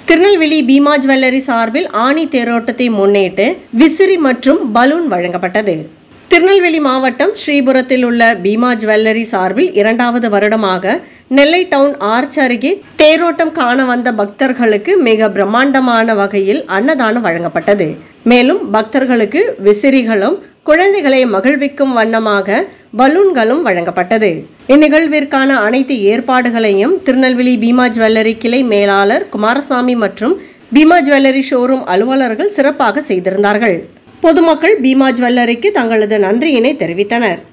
Tirunelveli Bima jewellery சார்பில் ஆணி தேரோட்டத்தை முன்னிட்டு விசிறி மற்றும் பலூன் வழங்கப்பட்டது திருநெல்வேலி மாவட்டம் ஸ்ரீபுரத்தில் உள்ள பீமா ஜுவல்லரி சார்பில் இரண்டாவது வருடமாக நெல்லை டவுன் ஆர்ச் அருகே தேரோட்டம் காண வந்த பக்தர்களுக்கு மிக பிரம்மாண்டமான வகையில் அன்னதானம் வழங்கப்பட்டது மேலும் பக்தர்களுக்கு விசிறிகளும் குழந்தைகளை மகிழ்விக்கும் வண்ணமாக பலூன்களும் வழங்கப்பட்டது இந்நிகழ்விற்கான அனைத்து ஏற்பாடுகளையும் திருநெல்வேலி பீமா ஜுவல்லரி கிளை மேலாளர் குமாரசாமி மற்றும் பீமா ஜுவல்லரி ஷோரூம் அலுவலர்கள் சிறப்பாக செய்திருந்தார்கள் பொதுமக்கள் பீமா ஜுவல்லரிக்கு தங்களது நன்றியினை தெரிவித்தனர்